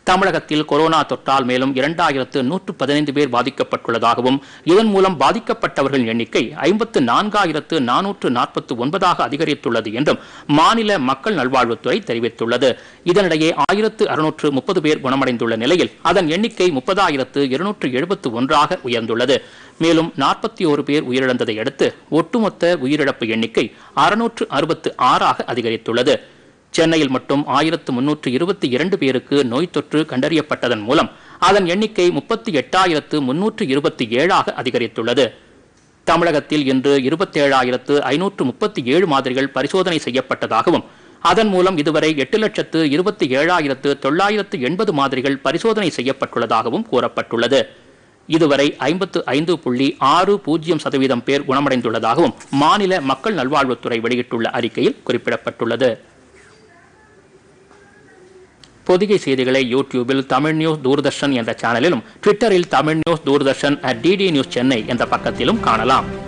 தமிழகத்தில் கொரோனா தொற்றால் மேலும் இரண்டாயிரத்து நூற்று பதினைந்து பேர் பாதிக்கப்பட்டுள்ளதாகவும் இதன் மூலம் பாதிக்கப்பட்டவர்களின் எண்ணிக்கை ஐம்பத்து நான்காயிரத்து நானூற்று நாற்பத்து ஒன்பதாக அதிகரித்துள்ளது என்றும் மாநில மக்கள் நல்வாழ்வுத்துறை தெரிவித்துள்ளது இதனிடையே ஆயிரத்து அறுநூற்று முப்பது பேர் குணமடைந்துள்ள நிலையில் அதன் எண்ணிக்கை முப்பதாயிரத்து இருநூற்று எழுபத்து ஒன்றாக உயர்ந்துள்ளது மேலும் நாற்பத்தி ஒரு பேர் உயிரிழந்ததை அடுத்து ஒட்டுமொத்த உயிரிழப்பு எண்ணிக்கை அறுநூற்று அறுபத்து ஆறாக அதிகரித்துள்ளது சென்னையில் மட்டும் ஆயிரத்து முன்னூற்று இருபத்தி இரண்டு பேருக்கு நோய் தொற்று கண்டறியப்பட்டதன் மூலம் அதன் எண்ணிக்கை முப்பத்தி எட்டாயிரத்து முன்னூற்று இருபத்தி ஏழாக அதிகரித்துள்ளது தமிழகத்தில் இன்று இருபத்தேழாயிரத்து ஐநூற்று முப்பத்தி ஏழு மாதிரிகள் பரிசோதனை செய்யப்பட்டதாகவும் அதன் மூலம் இதுவரை எட்டு லட்சத்து இருபத்தி ஏழாயிரத்து தொள்ளாயிரத்து எண்பது மாதிரிகள் பரிசோதனை செய்யப்பட்டுள்ளதாகவும் கூறப்பட்டுள்ளது இதுவரை ஐம்பத்து ஐந்து புள்ளி ஆறு பூஜ்ஜியம் சதவீதம் பேர் குணமடைந்துள்ளதாகவும் மாநில மக்கள் நல்வாழ்வுத்துறை வெளியிட்டுள்ள அறிக்கையில் குறிப்பிடப்பட்டுள்ளது பொதிகை செய்திகளை யூடியூபில் தமிழ் நியூஸ் தூர்தர்ஷன் என்ற சேனலிலும் ட்விட்டரில் Tamil news Doordarshan at DD news Chennai என்ற பக்கத்திலும் காணலாம்